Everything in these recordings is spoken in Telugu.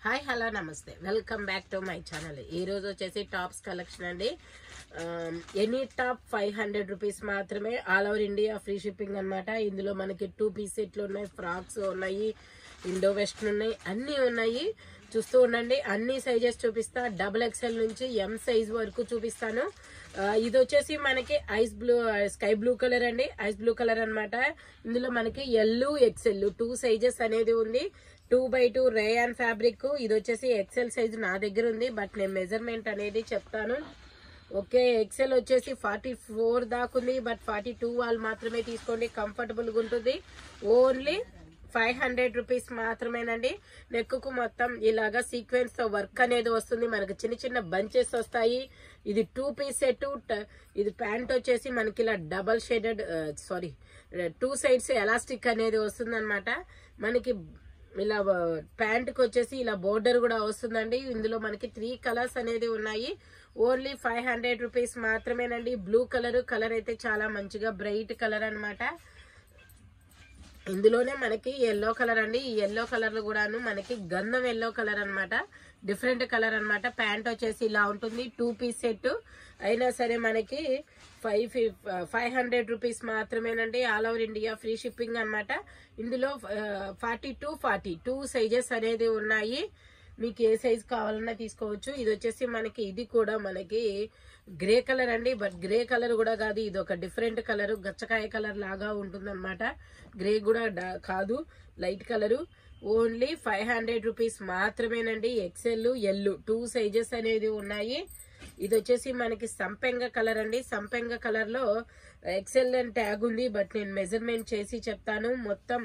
హాయ్ హలో నమస్తే welcome back to my channel ఈ రోజు వచ్చేసి టాప్స్ కలెక్షన్ అండి any top five hundred rupees మాత్రమే all over India free shipping అన్నమాట ఇందులో మనకి టూ పీస్ సెట్లు ఉన్నాయి ఫ్రాక్స్ ఉన్నాయి ఇండో వెస్ట్రన్ ఉన్నాయి అన్నీ ఉన్నాయి చూస్తూ ఉండండి అన్ని సైజెస్ చూపిస్తా డబుల్ ఎక్స్ఎల్ నుంచి ఎం సైజ్ వరకు చూపిస్తాను ఆ, ఇది వచ్చేసి మనకి ice blue sky blue colour అండి ఐస్ బ్లూ కలర్ అన్నమాట ఇందులో మనకి ఎల్ ఎక్సెల్ టూ సైజెస్ అనేది ఉంది two by two rayon fabric ఇది వచ్చేసి ఎక్సెల్ సైజ్ నా దగ్గర ఉంది బట్ నేను మెజర్మెంట్ అనేది చెప్తాను ఓకే ఎక్సెల్ వచ్చేసి ఫార్టీ ఫోర్ దాకుంది బట్ ఫార్టీ టూ వాళ్ళు మాత్రమే తీసుకోండి కంఫర్టబుల్గా ఉంటుంది ఓన్లీ ఫైవ్ హండ్రెడ్ రూపీస్ మాత్రమేనండి నెక్కు మొత్తం ఇలాగా సీక్వెన్స్ తో వర్క్ అనేది వస్తుంది మనకి చిన్న చిన్న బంచెస్ వస్తాయి ఇది టూ పీస్ సెట్ ఇది ప్యాంట్ వచ్చేసి మనకి ఇలా double shaded sorry two sides elastic అనేది వస్తుంది మనకి ఇలా ప్యాంట్కి వచ్చేసి ఇలా బోర్డర్ కూడా వస్తుందండి ఇందులో మనకి త్రీ కలర్స్ అనేది ఉన్నాయి ఓన్లీ ఫైవ్ హండ్రెడ్ రూపీస్ మాత్రమేనండి బ్లూ కలర్ కలర్ అయితే చాలా మంచిగా బ్రైట్ కలర్ అన్నమాట ఇందులోనే మనకి ఎల్లో కలర్ అండి ఈ ఎల్లో కలర్ లో కూడాను మనకి గంధం ఎల్లో కలర్ అన్నమాట డిఫరెంట్ కలర్ అన్నమాట ప్యాంట్ వచ్చేసి ఇలా ఉంటుంది టూ పీస్ సెట్ అయినా సరే మనకి ఫైవ్ ఫైవ్ హండ్రెడ్ రూపీస్ మాత్రమేనండి all over India free shipping అన్నమాట ఇందులో forty two forty two sizes అనేది ఉన్నాయి మీకు ఏ సైజ్ కావాలన్నా తీసుకోవచ్చు ఇది వచ్చేసి మనకి ఇది కూడా మనకి గ్రే కలర్ అండి బట్ గ్రే కలర్ కూడా కాదు ఇది ఒక డిఫరెంట్ కలర్ గచ్చకాయ కలర్ లాగా ఉంటుందన్నమాట గ్రే కూడా డా- కాదు light colour only five hundred rupees మాత్రమేనండి ఎక్సెల్ ఎల్ టూ సైజెస్ అనేది ఉన్నాయి ఇది వచ్చేసి మనకి సంపెంగ కలర్ అండి సంపెంగ కలర్ లో ఎక్సెల్ అని ట్యాగ్ ఉంది బట్ నేను మెజర్మెంట్ చేసి చెప్తాను మొత్తం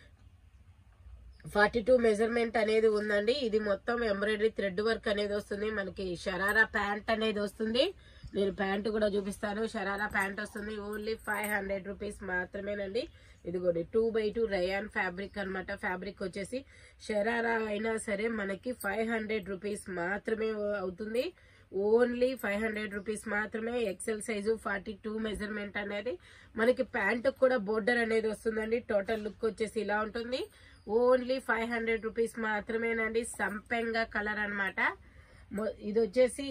ఫార్టీ టూ మెజర్మెంట్ అనేది ఉందండి ఇది మొత్తం ఎంబ్రాయిడరీ థ్రెడ్ వర్క్ అనేది వస్తుంది మనకి షరారా ప్యాంట్ అనేది వస్తుంది నేను ప్యాంట్ కూడా చూపిస్తాను షరారా ప్యాంట్ వస్తుంది ఓన్లీ ఫైవ్ హండ్రెడ్ రూపీస్ మాత్రమేనండి ఇదిగోండి two by two rayon fabric అన్నమాట ఫ్యాబ్రిక్ వచ్చేసి షరారా అయినా సరే మనకి ఫైవ్ హండ్రెడ్ రూపీస్ మాత్రమే అవుతుంది ఓన్లీ ఫైవ్ హండ్రెడ్ రూపీస్ మాత్రమే XL size forty two measurement అనేది మనకి ప్యాంట్ కూడా బోర్డర్ అనేది వస్తుందండి టోటల్ లుక్ వచ్చేసి ఇలా ఉంటుంది ఓన్లీ ఫైవ్ హండ్రెడ్ రూపీస్ మాత్రమేనండి సంపెంగ కలర్ అన్నమాట మొ- ఇది వచ్చేసి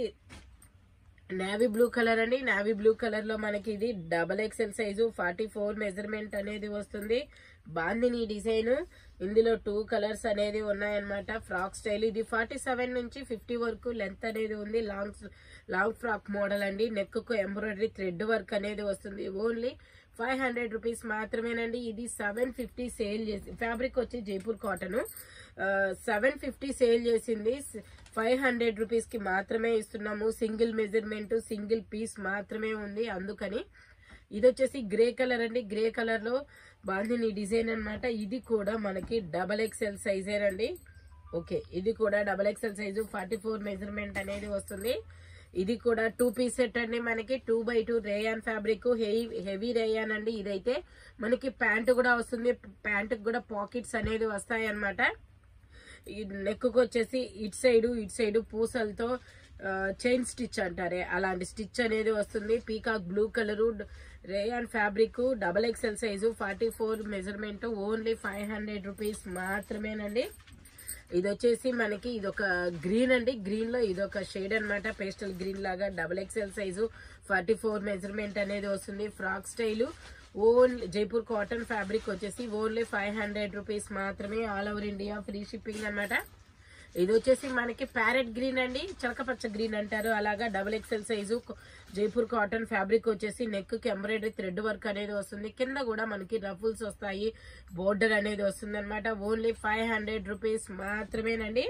నావీ బ్లూ కలర్ అండి నావీ బ్లూ కలర్ లో మనకి ఇది double XL size forty four measurement అనేది వస్తుంది బాందిని డిజైన్ ఇందులో టూ కలర్స్ అనేది ఉన్నాయన్నమాట ఫ్రాక్ స్టైల్ ఇది ఫార్టీ సెవెన్ నుంచి ఫిఫ్టీ వరకు లెంత్ అనేది ఉంది లాంగ్ లాంగ్ ఫ్రాక్ మోడల్ అండి నెక్ కు ఎంబ్రాయిడరీ థ్రెడ్ వర్క్ అనేది వస్తుంది ఓన్లీ ఫైవ్ హండ్రెడ్ రూపీస్ మాత్రమేనండి ఇది సెవెన్ ఫిఫ్టీ సేల్ చేసి ఫ్యాబ్రిక్ వచ్చి Jaipur cotton seven fifty sale చేసింది ఫైవ్ హండ్రెడ్ రూపీస్ కి మాత్రమే ఇస్తున్నాము సింగిల్ మెజర్మెంట్ సింగిల్ పీస్ మాత్రమే ఉంది అందుకని ఇది వచ్చేసి గ్రే కలర్ అండి గ్రే కలర్ లో బాందిని డిజైన్ అన్నమాట ఇది కూడా మనకి డబల్ ఎక్స్ఎల్ సైజేనండి ఓకే ఇది కూడా double XL size forty four measurement అనేది వస్తుంది ఇది కూడా టూ పీస్ సెట్ అండి మనకి two by two rayon fabric heavy rayon అండి ఇదైతే మనకి ప్యాంట్ కూడా వస్తుంది ప్యాంట్ కూడా పాకెట్స్ అనేది వస్తాయి అన్నమాట ఈ నెక్ వచ్చేసి ఇటు సైడ్ ఇటు సైడ్ పూసలతో చైన్ స్టిచ్ అంటారే అలాంటి స్టిచ్ అనేది వస్తుంది peacock blue colour rayon fabric double XL size forty four measurement only five hundred rupees మాత్రమేనండి ఇది వచ్చేసి మనకి ఇది ఒక గ్రీన్ అండి గ్రీన్ లో ఇది ఒక షేడ్ అన్నమాట పేస్టల్ గ్రీన్ లాగా double XL size forty four measurement అనేది వస్తుంది frock style only Jaipur cotton fabric వచ్చేసి ఓన్లీ ఫైవ్ హండ్రెడ్ రూపీస్ మాత్రమే all over India free shipping అన్నమాట ఇది వచ్చేసి మనకి ప్యారెట్ గ్రీన్ అండి చిలకపచ్చ గ్రీన్ అంటారు అలాగా double XL size Jaipur cotton fabric వచ్చేసి నెక్ కి ఎంబ్రాయిడరీ థ్రెడ్ వర్క్ అనేది వస్తుంది కింద కూడా మనకి రఫుల్స్ వస్తాయి బోర్డర్ అనేది వస్తుంది అనమాట ఓన్లీ ఫైవ్ హండ్రెడ్ రూపీస్ మాత్రమేనండి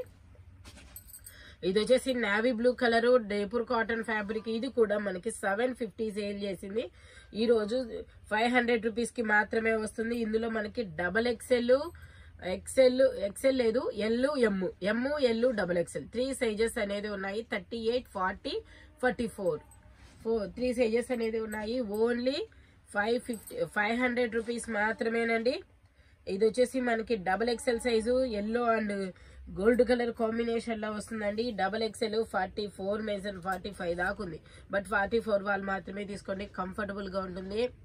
ఇది వచ్చేసి navy blue colour Jaipur cotton fabric ఇది కూడా మనకి సెవెన్ ఫిఫ్టీ సేల్ చేసింది ఈ రోజు ఫైవ్ హండ్రెడ్ రూపీస్ కి మాత్రమే వస్తుంది ఇందులో మనకి డబల్ ఎక్సెల్ ఎక్సెల్ ఎక్సెల్ లేదు L M M L double XL three sizes అనేది ఉన్నాయి thirty eight forty forty four four three sizes అనేది ఉన్నాయి only five fifty five hundred rupees మాత్రమేనండి ఇది వచ్చేసి మనకి double XL size yellow and gold colour combination లో వస్తుందండి double XL forty four measure forty five దాకా ఉంది బట్ ఫార్టీ ఫోర్ వాళ్ళు మాత్రమే తీసుకోండి కంఫర్టబుల్ గా ఉంటుంది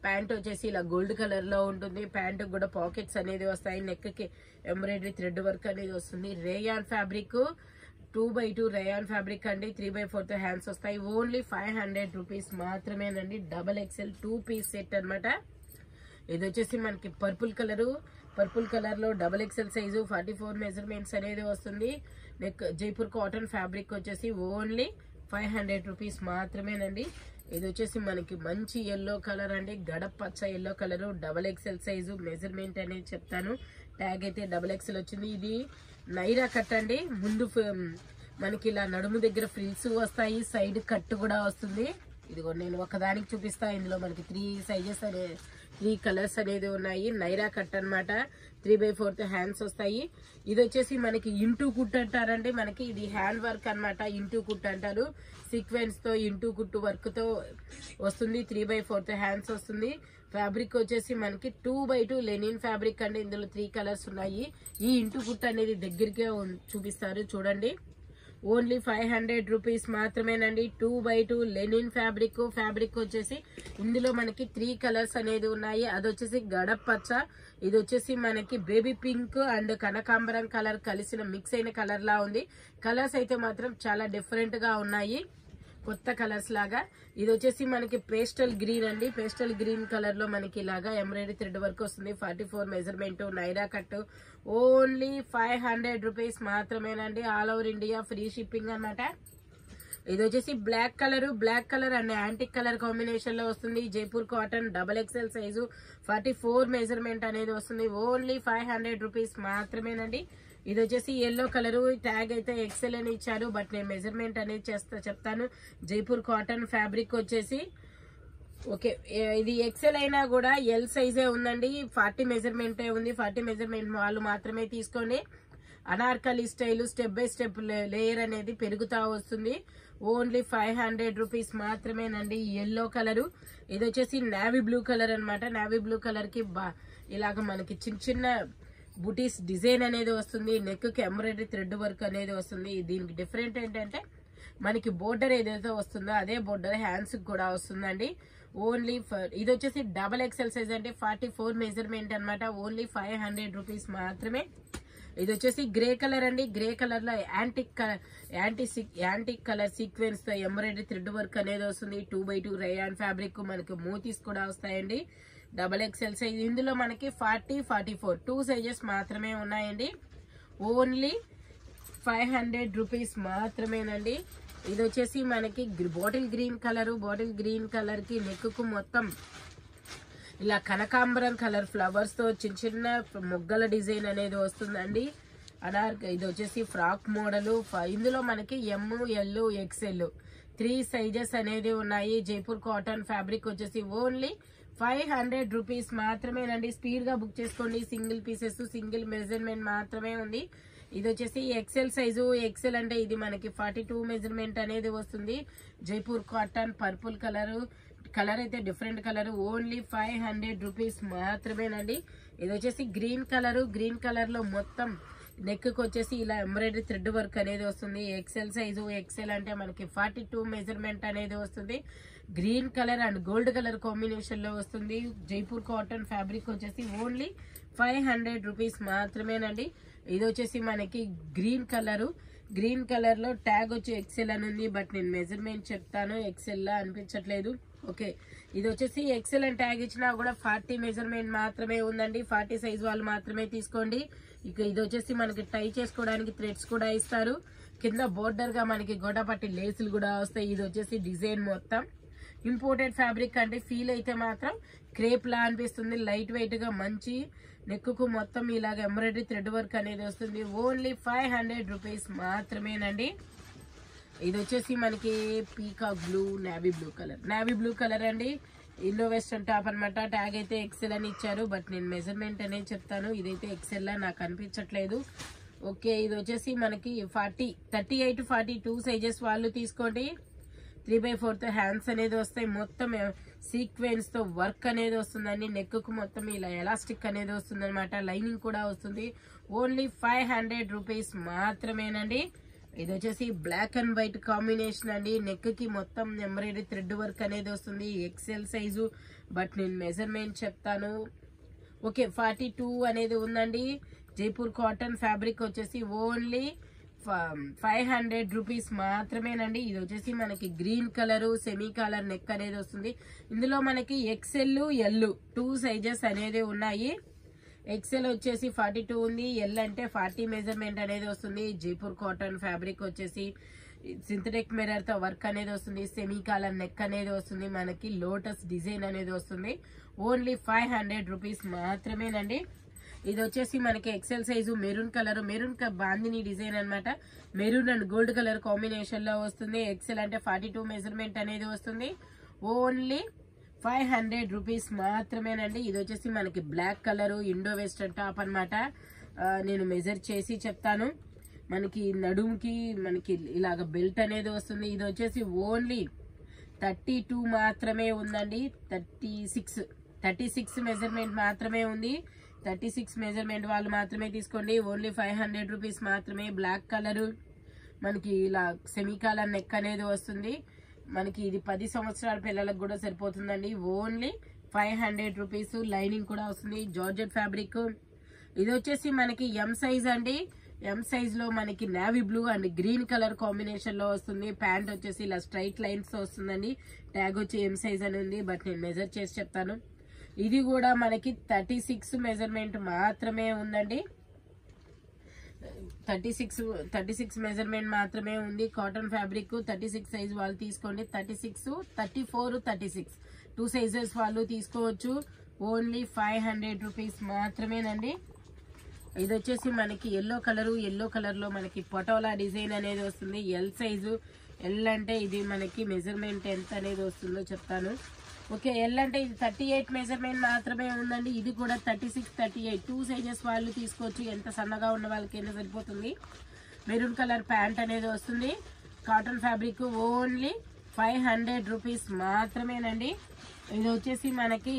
ప్యాంట్ వచ్చేసి ఇలా గోల్డ్ కలర్ లో ఉంటుంది ప్యాంట్ కూడా పాకెట్స్ అనేది వస్తాయి నెక్ కి ఎంబ్రాయిడరీ థ్రెడ్ వర్క్ అనేది వస్తుంది rayon fabric two by two rayon fabric అండి త్రీ బై ఫోర్త్ హ్యాండ్స్ వస్తాయి ఓన్లీ ఫైవ్ హండ్రెడ్ రూపీస్ మాత్రమేనండి double XL two piece set అన్నమాట ఇది వచ్చేసి మనకి పర్పుల్ కలర్ పర్పుల్ కలర్ లో double XL size forty four measurements అనేది వస్తుంది నెక్ జైపూర్ కాటన్ ఫ్యాబ్రిక్ వచ్చేసి ఓన్లీ ఫైవ్ హండ్రెడ్ రూపీస్ మాత్రమేనండి ఇది వచ్చేసి మనకి మంచి ఎల్లో కలర్ అండి గడప పచ్చ yellow colour double XL size measurement అనేది చెప్తాను ట్యాగ్ అయితే డబల్ ఎక్స్ఎల్ వచ్చింది ఇది నైరా కట్ అండి ముందు ఫ- మనకి ఇలా నడుము దగ్గర ఫ్రిల్స్ వస్తాయి సైడ్ కట్ కూడా వస్తుంది ఇదిగో నేను ఒకదానికి చూపిస్తా ఇందులో మనకి త్రీ సైజెస్ అనే త్రీ కలర్స్ అనేది ఉన్నాయి నైరా కట్ అన్నమాట త్రీ బై ఫోర్త్ హ్యాండ్స్ వస్తాయి ఇది వచ్చేసి మనకి ఇంటూ కుట్ అంటారండి మనకి ఇది హ్యాండ్ వర్క్ అన్నమాట ఇంటూ కుట్ అంటారు సీక్వెన్స్ తో ఇంటూ కుట్టు వర్క్ తో వస్తుంది త్రీ బై ఫోర్త్ హ్యాండ్స్ వస్తుంది ఫ్యాబ్రిక్ వచ్చేసి మనకి two by two linen fabric అండి ఇందులో త్రీ కలర్స్ ఉన్నాయి ఈ ఇంటూ కుట్ అనేది దగ్గరికే ఉం- చూపిస్తారు చూడండి ఓన్లీ ఫైవ్ హండ్రెడ్ రూపీస్ మాత్రమేనండి two by two linen fabric fabric వచ్చేసి ఇందులో మనకి త్రీ కలర్స్ అనేది ఉన్నాయి అది వచ్చేసి గడప పచ్చ ఇది వచ్చేసి మనకి బేబీ పింక్ అండ్ కనకాంబరం కలర్ కలిసిన మిక్స్ అయిన కలర్ లా ఉంది కలర్స్ అయితే మాత్రం చాలా డిఫరెంట్ గా ఉన్నాయి కొత్త కలర్స్ లాగా ఇది వచ్చేసి మనకి పేస్టల్ గ్రీన్ అండి పేస్టల్ గ్రీన్ కలర్ లో మనకి ఇలాగా ఎంబ్రాయిడరీ థ్రెడ్ వర్క్ వస్తుంది forty four measurement Naira cut only five hundred rupees మాత్రమేనండి all over India free shipping అన్నమాట ఇది వచ్చేసి black colour black colour and antique colour combination లో వస్తుంది Jaipur cotton double XL size forty four measurement అనేది వస్తుంది ఓన్లీ ఫైవ్ హండ్రెడ్ రూపీస్ మాత్రమేనండి ఇది వచ్చేసి ఎల్లో కలర్ ట్యాగ్ అయితే ఎక్సెల్ అని ఇచ్చారు బట్ నేను మెజర్మెంట్ అనేది చేస్తా చెప్తాను జైపూర్ కాటన్ ఫ్యాబ్రిక్ వచ్చేసి ఓకే ఏ- ఇది ఎక్సెల్ అయినా కూడా ఎల్ సైజే ఉందండి ఫార్టీ మెజర్మెంట్ ఉంది ఫార్టీ మెజర్మెంట్ వాళ్ళు మాత్రమే తీసుకోండి Anarkali style step by step layer అనేది పెరుగుతా వస్తుంది ఓన్లీ ఫైవ్ హండ్రెడ్ రూపీస్ మాత్రమేనండి ఎల్లో కలర్ ఇది వచ్చేసి నావీ బ్లూ కలర్ అన్నమాట నావీ బ్లూ కలర్ కి బా- ఇలాగ మనకి చిన్న చిన్న బుటీస్ డిజైన్ అనేది వస్తుంది నెక్ కి ఎంబ్రాయిడరీ థ్రెడ్ వర్క్ అనేది వస్తుంది దీనికి డిఫరెంట్ ఏంటంటే మనకి బోర్డర్ ఏదైతే వస్తుందో అదే బోర్డర్ హ్యాండ్స్ కూడా వస్తుందండి ఓన్లీ ఫర్ ఇది వచ్చేసి డబల్ ఎక్సెల్ సైజ్ అంటే ఫార్టీ ఫోర్ మెజర్మెంట్ అనమాట ఓన్లీ ఫైవ్ హండ్రెడ్ రూపీస్ మాత్రమే ఇది వచ్చేసి గ్రే కలర్ అండి గ్రే కలర్ లో antique colour anti antique colour sequence తో ఎంబ్రాయిడరీ థ్రెడ్ వర్క్ అనేది వస్తుంది two by two rayon fabric మనకి మోతీస్ కూడా వస్తాయండి డబల్ ఎక్సెల్ సైజ్ ఇందులో మనకి forty forty four two sizes మాత్రమే ఉన్నాయండి ఓన్లీ ఫైవ్ హండ్రెడ్ రూపీస్ మాత్రమేనండి ఇది వచ్చేసి మనకి bottle green colour bottle green colour కి నెక్ కు మొత్తం ఇలా కనకాంబరం కలర్ ఫ్లవర్స్ తో చిన్న చిన్న మొగ్గల డిజైన్ అనేది వస్తుందండి అనార్ ఇది వచ్చేసి ఫ్రాక్ మోడల్ ఇందులో మనకి M L XL three sizes అనేది ఉన్నాయి జైపూర్ కాటన్ ఫ్యాబ్రిక్ వచ్చేసి ఓన్లీ ఫైవ్ హండ్రెడ్ రూపీస్ మాత్రమేనండి స్పీడ్ గా బుక్ చేసుకోండి సింగిల్ పీసెస్ సింగిల్ మెజర్మెంట్ మాత్రమే ఉంది ఇది వచ్చేసి ఎక్సెల్ సైజు ఎక్సెల్ అంటే ఇది మనకి ఫార్టీ టూ మెజర్మెంట్ అనేది వస్తుంది Jaipur cotton purple colour colour అయితే different colour only five hundred rupees మాత్రమేనండి ఇది వచ్చేసి గ్రీన్ కలర్ గ్రీన్ కలర్ లో మొత్తం నెక్ కి వచ్చేసి ఇలా ఎంబ్రాయిడరీ థ్రెడ్ వర్క్ అనేది వస్తుంది ఎక్సెల్ సైజు ఎక్సెల్ అంటే మనకి ఫార్టీ టూ మెజర్మెంట్ అనేది వస్తుంది green colour and gold colour combination లో వస్తుంది జైపూర్ కాటన్ ఫ్యాబ్రిక్ వచ్చేసి ఓన్లీ ఫైవ్ హండ్రెడ్ రూపీస్ మాత్రమేనండి ఇది వచ్చేసి మనకి గ్రీన్ కలర్ గ్రీన్ కలర్ లో ట్యాగ్ వచ్చి ఎక్సెల్ అని ఉంది బట్ నేను మెజర్మెంట్ చెప్తాను ఎక్సెల్ లా అనిపించట్లేదు ఓకే ఇది వచ్చేసి ఎక్సెల్ అని ట్యాగ్ ఇచ్చినా కూడా ఫార్టీ మెజర్మెంట్ మాత్రమే ఉందండి ఫార్టీ సైజ్ వాళ్ళు మాత్రమే తీసుకోండి ఇక ఇది వచ్చేసి మనకి టై చేసుకోవడానికి థ్రెడ్స్ కూడా ఇస్తారు కింద బోర్డర్ గా మనకి గొడపట్టి లేసులు కూడా వస్తాయి ఇది వచ్చేసి డిజైన్ మొత్తం ఇంపోర్టెడ్ ఫ్యాబ్రిక్ అంటే ఫీల్ అయితే మాత్రం క్రేప్ లా అనిపిస్తుంది లైట్ వెయిట్ గా మంచి నెక్ కు మొత్తం ఇలాగ ఎంబ్రాయిడరీ థ్రెడ్ వర్క్ అనేది వస్తుంది ఓన్లీ ఫైవ్ హండ్రెడ్ రూపీస్ మాత్రమేనండి ఇది వచ్చేసి మనకి peacock blue navy blue colour navy blue colour అండి ఇండో వెస్టర్న్ టాప్ అన్నమాట ట్యాగ్ అయితే ఎక్సెల్ అని ఇచ్చారు బట్ నేను మెజర్మెంట్ అనేది చెప్తాను ఇదైతే ఎక్సెల్ లా నాకు అనిపించట్లేదు ఓకే ఇది వచ్చేసి మనకి forty thirty eight forty two sizes వాళ్ళు తీసుకోండి త్రీ బై ఫోర్త్ హ్యాండ్స్ అనేది వస్తాయి మొత్తం సీక్వెన్స్ తో వర్క్ అనేది వస్తుందండి నెక్ కు మొత్తం ఇలా ఎలాస్టిక్ అనేది వస్తుంది అనమాట లైనింగ్ కూడా వస్తుంది ఓన్లీ ఫైవ్ హండ్రెడ్ రూపీస్ మాత్రమేనండి ఇది వచ్చేసి బ్లాక్ అండ్ వైట్ కాంబినేషన్ అండి నెక్ కి మొత్తం ఎంబ్రాయిడరీ థ్రెడ్ వర్క్ అనేది వస్తుంది ఎక్సెల్ సైజు బట్ నేను మెజర్మెంట్ చెప్తాను ఓకే ఫార్టీ టూ అనేది ఉందండి జైపూర్ కాటన్ ఫ్యాబ్రిక్ వచ్చేసి ఓన్లీ ఫైవ్ హండ్రెడ్ రూపీస్ మాత్రమేనండి ఇది వచ్చేసి మనకి green colour semi colour neck అనేది వస్తుంది ఇందులో మనకి ఎక్సెల్ ఎల్ టూ సైజెస్ అనేది ఉన్నాయి ఎక్సెల్ వచ్చేసి ఫార్టీ టూ ఉంది ఎల్ అంటే ఫార్టీ మెజర్మెంట్ అనేది వస్తుంది జైపూర్ కాటన్ ఫ్యాబ్రిక్ వచ్చేసి సింథటిక్ మిర్రర్ తో వర్క్ అనేది వస్తుంది సెమీ కాలర్ నెక్ అనేది వస్తుంది మనకి లోటస్ డిజైన్ అనేది వస్తుంది ఓన్లీ ఫైవ్ హండ్రెడ్ రూపీస్ మాత్రమేనండి ఇది వచ్చేసి మనకి XL size maroon colour maroon bandhani design అన్నమాట maroon and gold colour combination లో వస్తుంది ఎక్సెల్ అంటే ఫార్టీ టూ మెజర్మెంట్ అనేది వస్తుంది ఓన్లీ ఫైవ్ హండ్రెడ్ రూపీస్ మాత్రమేనండి ఇది వచ్చేసి మనకి black colour Indo western top అనమాట నేను మెజర్ చేసి చెప్తాను మనకి నడుముకి మనకి ఇలాగ బెల్ట్ అనేది వస్తుంది ఇది వచ్చేసి ఓన్లీ థర్టీ టూ మాత్రమే ఉందండి thirty six thirty six measurement మాత్రమే ఉంది థర్టీ సిక్స్ మెజర్మెంట్ వాళ్ళు మాత్రమే తీసుకోండి ఓన్లీ ఫైవ్ హండ్రెడ్ రూపీస్ మాత్రమే బ్లాక్ కలర్ మనకి ఇలా సెమీ కలర్ నెక్ అనేది వస్తుంది మనకి ఇది పది సంవత్సరాల పిల్లలకు కూడా సరిపోతుందండి only five hundred rupees lining కూడా వస్తుంది జార్జెట్ ఫ్యాబ్రిక్ ఇది వచ్చేసి మనకి ఎం సైజ్ అండి ఎం సైజ్ లో మనకి navy blue and green colour combination లో వస్తుంది ప్యాంట్ వచ్చేసి ఇలా స్ట్రైట్ లైన్స్ తో వస్తుందండి ట్యాగ్ వచ్చి ఎం సైజ్ అని ఉంది బట్ నేను మెజర్ చేసి చెప్తాను ఇది కూడా మనకి థర్టీ సిక్స్ మెజర్మెంట్ మాత్రమే ఉందండి thirty six thirty six measurement మాత్రమే ఉంది cotton fabric thirty six size వాళ్ళు తీసుకోండి thirty six thirty four thirty six two sizes వాళ్ళు తీసుకోవచ్చు ఓన్లీ ఫైవ్ హండ్రెడ్ రూపీస్ మాత్రమేనండి ఇది వచ్చేసి మనకి ఎల్లో కలర్ ఎల్లో కలర్ లో మనకి పటోలా డిజైన్ అనేది వస్తుంది ఎల్ సైజు ఎల్ అంటే ఇది మనకి మెజర్మెంట్ ఎంత అనేది వస్తుందో చెప్తాను ఓకే ఎల్ అంటే ఇది థర్టీ ఎయిట్ మెజర్మెంట్ మాత్రమే ఉందండి ఇది కూడా thirty six thirty eight two sizes వాళ్ళు తీసుకోవచ్చు ఎంత సన్నగా ఉన్న వాళ్ళకైనా సరిపోతుంది మెరూన్ కలర్ ప్యాంట్ అనేది వస్తుంది cotton fabric only five hundred rupees మాత్రమేనండి ఇది వచ్చేసి మనకి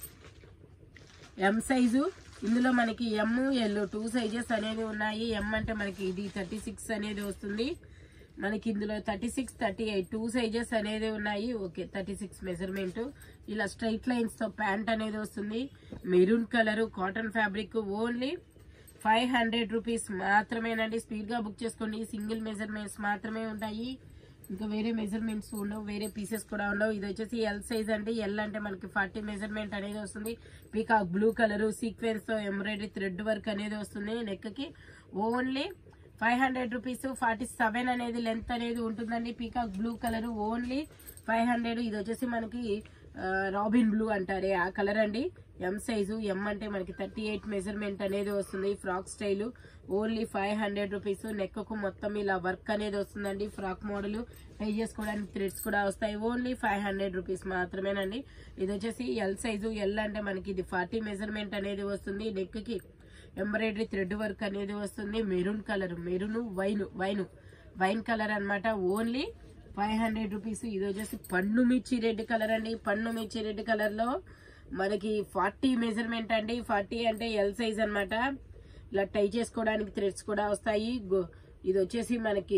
ఎం సైజు ఇందులో మనకి ఎమ్ ఎల్ టూ సైజెస్ అనేవి ఉన్నాయి ఎం అంటే మనకి ఇది థర్టీ సిక్స్ అనేది వస్తుంది మనకి ఇందులో thirty six thirty eight two sizes అనేది ఉన్నాయి ఓకే థర్టీ సిక్స్ మెజర్మెంట్ ఇలా స్ట్రైట్ లైన్స్ తో ప్యాంట్ అనేది వస్తుంది maroon colour cotton fabric only five hundred rupees మాత్రమేనండి స్పీడ్ గా బుక్ చేసుకోండి సింగిల్ మెజర్మెంట్స్ మాత్రమే ఉంటాయి ఇంకా వేరే మెజర్మెంట్స్ ఉండవు వేరే పీసెస్ కూడా ఉండవు ఇది వచ్చేసి ఎల్ సైజ్ అండి ఎల్ అంటే మనకి ఫార్టీ మెజర్మెంట్ అనేది వస్తుంది పీకాక్ బ్లూ కలర్ సీక్వెన్స్ తో ఎంబ్రాయిడరీ థ్రెడ్ వర్క్ అనేది వస్తుంది నెక్ కి only five hundred rupees forty seven అనేది లెంత్ అనేది ఉంటుందండి peacock blue colour only five hundred ఇది వచ్చేసి మనకి ఆ, రాబిన్ బ్లూ అంటారే ఆ కలర్ అండి ఎం సైజు ఎం అంటే మనకి థర్టీ ఎయిట్ మెజర్మెంట్ అనేది వస్తుంది frock style only five hundred rupees neck కు మొత్తం ఇలా వర్క్ అనేది వస్తుందండి ఫ్రాక్ మోడల్ టై చేసుకోవడానికి థ్రెడ్స్ కూడా వస్తాయి ఓన్లీ ఫైవ్ హండ్రెడ్ రూపీస్ మాత్రమేనండి ఇది వచ్చేసి ఎల్ సైజు ఎల్ అంటే మనకి ఇది ఫార్టీ మెజర్మెంట్ అనేది వస్తుంది నెక్ కి ఎంబ్రాయిడరీ థ్రెడ్ వర్క్ అనేది వస్తుంది maroon colour maroon wine wine wine colour అన్నమాట ఓన్లీ ఫైవ్ హండ్రెడ్ రూపీస్ ఇది వచ్చేసి పండు మిర్చి రెడ్ కలర్ అండి పండు మిర్చి రెడ్ కలర్ లో మనకి ఫార్టీ మెజర్మెంట్ అండి ఫార్టీ అంటే ఎల్ సైజ్ అన్నమాట ఇలా టై చేసుకోవడానికి థ్రెడ్స్ కూడా వస్తాయి గో- ఇది వచ్చేసి మనకి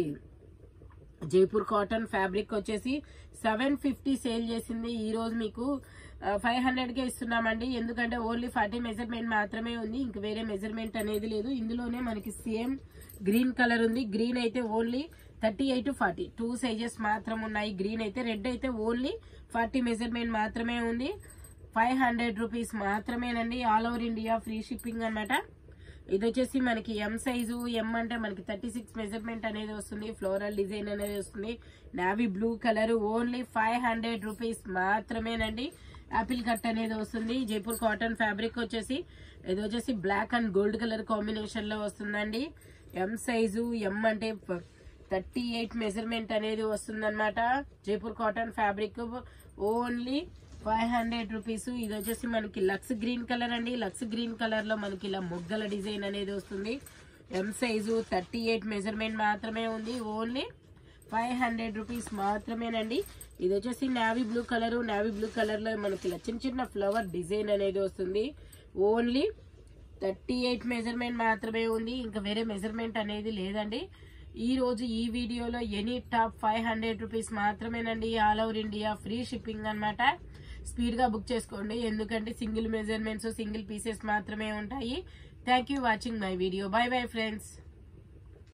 జైపూర్ కాటన్ ఫ్యాబ్రిక్ వచ్చేసి సెవెన్ ఫిఫ్టీ సేల్ చేసింది ఈ రోజు మీకు ఫైవ్ హండ్రెడ్ కే ఇస్తున్నామండి ఎందుకంటే ఓన్లీ ఫార్టీ మెజర్మెంట్ మాత్రమే ఉంది ఇంక వేరే మెజర్మెంట్ అనేది లేదు ఇందులోనే మనకి సేమ్ గ్రీన్ కలర్ ఉంది గ్రీన్ అయితే only thirty eight forty two sizes మాత్రం ఉన్నాయి గ్రీన్ అయితే రెడ్ అయితే ఓన్లీ ఫార్టీ మెజర్మెంట్ మాత్రమే ఉంది ఫైవ్ హండ్రెడ్ రూపీస్ మాత్రమేనండి all over India free shipping అన్నమాట ఇది వచ్చేసి మనకి ఎం సైజు ఎం అంటే మనకి థర్టీ సిక్స్ మెజర్మెంట్ అనేది వస్తుంది ఫ్లోరల్ డిజైన్ అనేది వస్తుంది navy blue colour only five hundred rupees మాత్రమేనండి యాపిల్ కట్ అనేది వస్తుంది జైపూర్ కాటన్ ఫ్యాబ్రిక్ వచ్చేసి ఇది వచ్చేసి black and gold colour combination లో వస్తుందండి ఎం సైజు ఎం అంటే థర్టీ ఎయిట్ మెజర్మెంట్ అనేది వస్తుందన్నమాట Jaipur cotton fabric only five hundred rupees ఇది వచ్చేసి మనకి లక్స్ గ్రీన్ కలర్ అండి లక్స్ గ్రీన్ కలర్ లో మనకి ఇలా మొగ్గల డిజైన్ అనేది వస్తుంది M size thirty eight measurement మాత్రమే ఉంది ఓన్లీ ఫైవ్ హండ్రెడ్ రూపీస్ మాత్రమేనండి ఇది వచ్చేసి navy blue colour navy blue colour లో మనకి ఇలా చిన్న చిన్న ఫ్లవర్ డిజైన్ అనేది వస్తుంది ఓన్లీ థర్టీ ఎయిట్ మెజర్మెంట్ మాత్రమే ఉంది ఇంకా వేరే మెజర్మెంట్ అనేది లేదండి ఈ రోజు ఈ వీడియోలో any top five hundred rupees మాత్రమేనండి all over India free shipping అన్నమాట స్పీడ్ గా బుక్ చేసుకోండి ఎందుకంటే సింగిల్ మెజర్మెంట్స్ సింగిల్ పీసెస్ మాత్రమే ఉంటాయి thank you watching my video bye bye friends